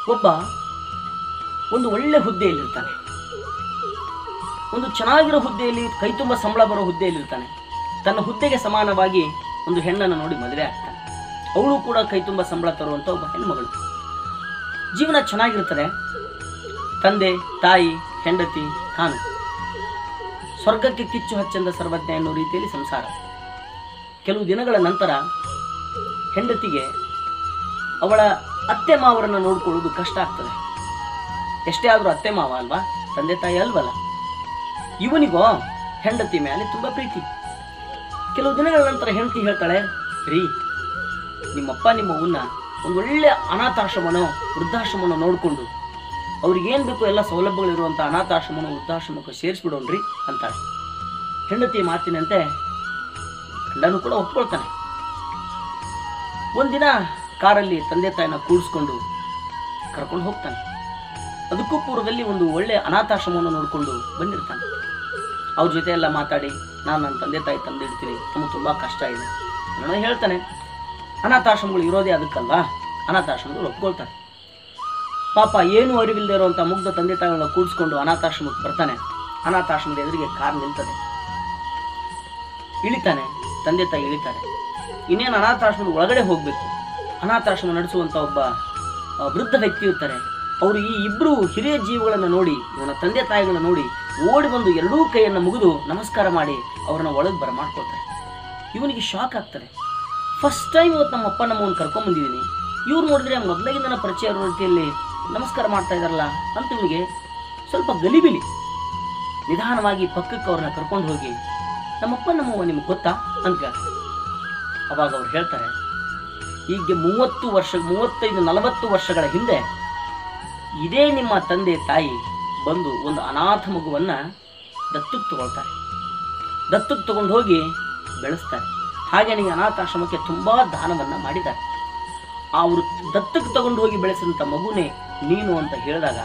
ಒಬ್ಬ ಒಂದು ಒಳ್ಳೆ ಹುದ್ದೆಯಲ್ಲಿರ್ತಾನೆ ಒಂದು ಚೆನ್ನಾಗಿರೋ ಹುದ್ದೆಯಲ್ಲಿ ಕೈ ತುಂಬ ಸಂಬಳ ಬರೋ ಹುದ್ದೆಯಲ್ಲಿರ್ತಾನೆ ತನ್ನ ಹುದ್ದೆಗೆ ಸಮಾನವಾಗಿ ಒಂದು ಹೆಣ್ಣನ್ನು ನೋಡಿ ಮದುವೆ ಆಗ್ತಾನೆ ಅವಳು ಕೂಡ ಕೈ ತುಂಬ ಸಂಬಳ ತರುವಂಥ ಒಬ್ಬ ಹೆಣ್ಮಗಳು ಜೀವನ ಚೆನ್ನಾಗಿರ್ತದೆ ತಂದೆ ತಾಯಿ ಹೆಂಡತಿ ತಾನು ಸ್ವರ್ಗಕ್ಕೆ ಕಿಚ್ಚು ಹಚ್ಚಂದ ಸರ್ವಜ್ಞ ಎನ್ನುವ ರೀತಿಯಲ್ಲಿ ಸಂಸಾರ ಕೆಲವು ದಿನಗಳ ನಂತರ ಹೆಂಡತಿಗೆ ಅವಳ ಅತ್ತೆ ಮಾವರನ್ನು ನೋಡ್ಕೊಳ್ಳೋದು ಕಷ್ಟ ಆಗ್ತದೆ ಎಷ್ಟೇ ಆದರೂ ಅತ್ತೆ ಮಾವ ಅಲ್ವಾ ತಂದೆ ತಾಯಿ ಅಲ್ವಲ್ಲ ಇವನಿಗೋ ಹೆಂಡತಿ ಮೇಲೆ ತುಂಬ ಪ್ರೀತಿ ಕೆಲವು ದಿನಗಳ ನಂತರ ಹೆಂಡತಿ ಹೇಳ್ತಾಳೆ ರೀ ನಿಮ್ಮಪ್ಪ ನಿಮ್ಮವನ್ನ ಒಂದು ಒಳ್ಳೆ ಅನಾಥಾಶ್ರಮನೋ ವೃದ್ಧಾಶ್ರಮನೋ ನೋಡಿಕೊಂಡು ಅವ್ರಿಗೇನು ಬೇಕು ಎಲ್ಲ ಸೌಲಭ್ಯಗಳಿರುವಂಥ ಅನಾಥಾಶ್ರಮನೋ ವೃದ್ಧಾಶ್ರಮಕ್ಕೆ ಸೇರಿಸ್ಬಿಡೋಣ್ರಿ ಅಂತಾಳೆ ಹೆಂಡತಿ ಮಾತಿನಂತೆ ಗಂಡನೂ ಕೂಡ ಒಪ್ಕೊಳ್ತಾನೆ ಒಂದಿನ ಕಾರಲ್ಲಿ ತಂದೆ ತಾಯಿನ ಕೂಡಿಸ್ಕೊಂಡು ಕರ್ಕೊಂಡು ಹೋಗ್ತಾನೆ ಅದಕ್ಕೂ ಪೂರ್ವದಲ್ಲಿ ಒಂದು ಒಳ್ಳೆ ಅನಾಥಾಶ್ರಮವನ್ನು ನೋಡಿಕೊಂಡು ಬಂದಿರ್ತಾನೆ ಅವ್ರ ಜೊತೆ ಎಲ್ಲ ಮಾತಾಡಿ ನಾನು ನನ್ನ ತಂದೆ ತಾಯಿ ತಂದಿಡ್ತೀನಿ ನಮಗೆ ತುಂಬ ಕಷ್ಟ ಇದೆ ಏನೋ ಹೇಳ್ತಾನೆ ಅನಾಥಾಶ್ರಮಗಳು ಇರೋದೇ ಅದಕ್ಕಲ್ವಾ ಅನಾಥಾಶ್ರಮಗಳು ಒಪ್ಕೊಳ್ತಾರೆ ಪಾಪ ಏನು ಅರಿವಿಲ್ಲದೆ ಇರುವಂಥ ಮುಗ್ಧ ತಂದೆ ತಾಯಿಗಳನ್ನ ಕೂಡಿಸ್ಕೊಂಡು ಅನಾಥಾಶ್ರಮಕ್ಕೆ ಬರ್ತಾನೆ ಅನಾಥಾಶ್ರಮದ ಎದುರಿಗೆ ಕಾರ್ ನಿಲ್ತದೆ ಇಳಿತಾನೆ ತಂದೆ ತಾಯಿ ಇಳಿತಾರೆ ಇನ್ನೇನು ಅನಾಥಾಶ್ರಮದ ಒಳಗಡೆ ಹೋಗಬೇಕು ಅನಾಥಾಶ್ರಮ ನಡೆಸುವಂಥ ಒಬ್ಬ ಆ, ವೃದ್ಧ ವ್ಯಕ್ತಿ ಇರ್ತಾರೆ ಅವರು ಈ ಇಬ್ಬರು ಹಿರಿಯ ಜೀವಗಳನ್ನು ನೋಡಿ ಇವನ ತಂದೆ ತಾಯಿಗಳನ್ನ ನೋಡಿ ಓಡಿ ಬಂದು ಎರಡೂ ಕೈಯನ್ನು ಮುಗಿದು ನಮಸ್ಕಾರ ಮಾಡಿ ಅವರನ್ನ ಒಳಗೆ ಬರ ಮಾಡ್ಕೊಳ್ತಾರೆ ಇವನಿಗೆ ಶಾಕ್ ಆಗ್ತದೆ ಫಸ್ಟ್ ಟೈಮ್ ಇವತ್ತು ನಮ್ಮ ಅಪ್ಪ ನಮ್ಮನ್ನು ಕರ್ಕೊಂಬಂದಿದ್ದೀನಿ ಇವ್ರು ನೋಡಿದ್ರೆ ಮೊದಲಾಗಿಂದನ ಪರಿಚಯ ಇರೋ ರೀತಿಯಲ್ಲಿ ನಮಸ್ಕಾರ ಮಾಡ್ತಾ ಇದ್ದಾರಲ್ಲ ಅಂತ ಇವನಿಗೆ ಸ್ವಲ್ಪ ಗಲಿಬಿಲಿ ನಿಧಾನವಾಗಿ ಪಕ್ಕಕ್ಕೆ ಅವ್ರನ್ನ ಕರ್ಕೊಂಡು ಹೋಗಿ ನಮ್ಮಪ್ಪ ನಮ್ಮವ್ವ ನಿಮ್ಗೆ ಗೊತ್ತಾ ಅಂತ ಕೇಳ್ತಾರೆ ಅವಾಗ ಅವ್ರು ಹೇಳ್ತಾರೆ ಹೀಗೆ ಮೂವತ್ತು ವರ್ಷ ಮೂವತ್ತೈದು ನಲವತ್ತು ವರ್ಷಗಳ ಹಿಂದೆ ಇದೇ ನಿಮ್ಮ ತಂದೆ ತಾಯಿ ಬಂದು ಒಂದು ಅನಾಥ ಮಗುವನ್ನ ದತ್ತಕ್ಕೆ ತಗೊಳ್ತಾರೆ ದತ್ತಕ್ಕೆ ತಗೊಂಡು ಹೋಗಿ ಬೆಳೆಸ್ತಾರೆ ಹಾಗೆ ನೀವು ಅನಾಥಾಶ್ರಮಕ್ಕೆ ತುಂಬಾ ದಾನವನ್ನ ಮಾಡಿದ್ದಾರೆ ಅವರು ದತ್ತಕ್ಕೆ ತಗೊಂಡು ಹೋಗಿ ಬೆಳೆಸಿದಂಥ ಮಗುನೇ ನೀನು ಅಂತ ಹೇಳಿದಾಗ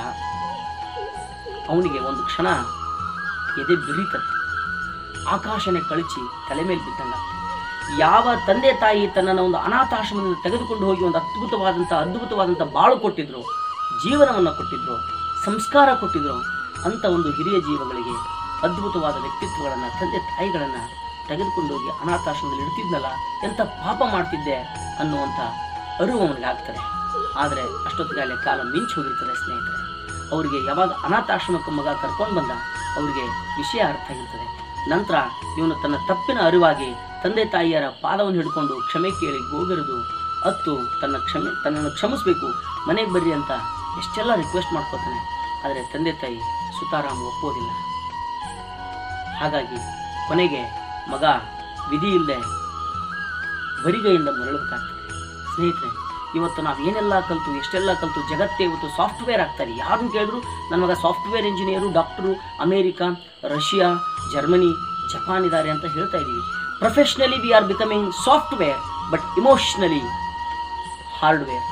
ಅವನಿಗೆ ಒಂದು ಕ್ಷಣ ಎದೆ ಬಿರಿತದೆ ಆಕಾಶನೇ ಕಳಚಿ ತಲೆ ಮೇಲೆ ಬಿದ್ದಂಗ ಯಾವ ತಂದೆ ತಾಯಿ ತನ್ನನ್ನು ಒಂದು ಅನಾಥಾಶ್ರಮದಿಂದ ತೆಗೆದುಕೊಂಡು ಹೋಗಿ ಒಂದು ಅದ್ಭುತವಾದಂಥ ಅದ್ಭುತವಾದಂಥ ಬಾಳು ಕೊಟ್ಟಿದ್ರು ಜೀವನವನ್ನು ಕೊಟ್ಟಿದ್ರು ಸಂಸ್ಕಾರ ಕೊಟ್ಟಿದ್ರು ಅಂತ ಒಂದು ಹಿರಿಯ ಜೀವಗಳಿಗೆ ಅದ್ಭುತವಾದ ವ್ಯಕ್ತಿತ್ವಗಳನ್ನು ತಂದೆ ತಾಯಿಗಳನ್ನು ತೆಗೆದುಕೊಂಡು ಹೋಗಿ ಅನಾಥಾಶ್ರಮದಲ್ಲಿ ಇಡ್ತಿದ್ನಲ್ಲ ಎಂಥ ಪಾಪ ಮಾಡ್ತಿದ್ದೆ ಅನ್ನುವಂಥ ಅರಿವು ಅವನಿಗೆ ಆಗ್ತದೆ ಆದರೆ ಅಷ್ಟೊತ್ತಿಗಾಲೆ ಕಾಲ ಮಿಂಚು ಹೋಗಿರ್ತದೆ ಸ್ನೇಹಿತರೆ ಅವರಿಗೆ ಯಾವಾಗ ಅನಾಥಾಶ್ರಮಕ್ಕೆ ಮಗ ಕರ್ಕೊಂಡು ಬಂದ ಅವರಿಗೆ ವಿಷಯ ಅರ್ಥ ಆಗಿರ್ತದೆ ನಂತರ ಇವನು ತನ್ನ ತಪ್ಪಿನ ಅರಿವಾಗಿ ತಂದೆ ತಾಯಿಯರ ಪಾದವನ್ನು ಹಿಡ್ಕೊಂಡು ಕ್ಷಮೆ ಕೇಳಿ ಗೋಗರಿದು ಅತ್ತು ತನ್ನ ಕ್ಷಮೆ ತನ್ನನ್ನು ಕ್ಷಮಿಸಬೇಕು ಮನೆಗೆ ಬರ್ರಿ ಅಂತ ಎಷ್ಟೆಲ್ಲ ರಿಕ್ವೆಸ್ಟ್ ಮಾಡ್ಕೋತಾನೆ ಆದರೆ ತಂದೆ ತಾಯಿ ಸುತಾರಾಮ್ ಒಪ್ಪೋದಿಲ್ಲ ಹಾಗಾಗಿ ಕೊನೆಗೆ ಮಗ ವಿಧಿ ಇಲ್ಲದೆ ಬರಿಗೈಯಿಂದ ಮರಳಬೇಕಾಗ್ತದೆ ಸ್ನೇಹಿತರೆ ಇವತ್ತು ನಾವು ಏನೆಲ್ಲ ಕಲ್ತು ಎಷ್ಟೆಲ್ಲ ಕಲ್ತು ಜಗತ್ತೇ ಇವತ್ತು ಸಾಫ್ಟ್ವೇರ್ ಆಗ್ತಾರೆ ಯಾರನ್ನು ಕೇಳಿದ್ರು ನನ್ನ ಮಗ software engineer doctor America Russia Germany Japan ಇದ್ದಾರೆ ಅಂತ ಹೇಳ್ತಾ ಇದ್ದೀವಿ professionally we are becoming software but emotionally hardware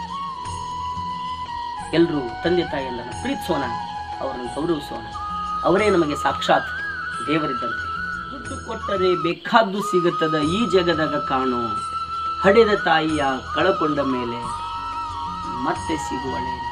ಎಲ್ಲರೂ ತಂದೆ ತಾಯಿಯೆಲ್ಲರನ್ನು ಪ್ರೀತಿಸೋಣ ಅವರನ್ನು ಗೌರವಿಸೋಣ ಅವರೇ ನಮಗೆ ಸಾಕ್ಷಾತ್ ದೇವರಿದ್ದಂತೆ ದುಡ್ಡು ಕೊಟ್ಟರೆ ಬೇಕಾದ್ದು ಸಿಗುತ್ತದ ಈ ಜಗದಾಗ ಕಾಣೋ ಹಡೆದ ತಾಯಿಯ ಕಳಕೊಂಡ ಮೇಲೆ ಮತ್ತೆ ಸಿಗುವಳೆ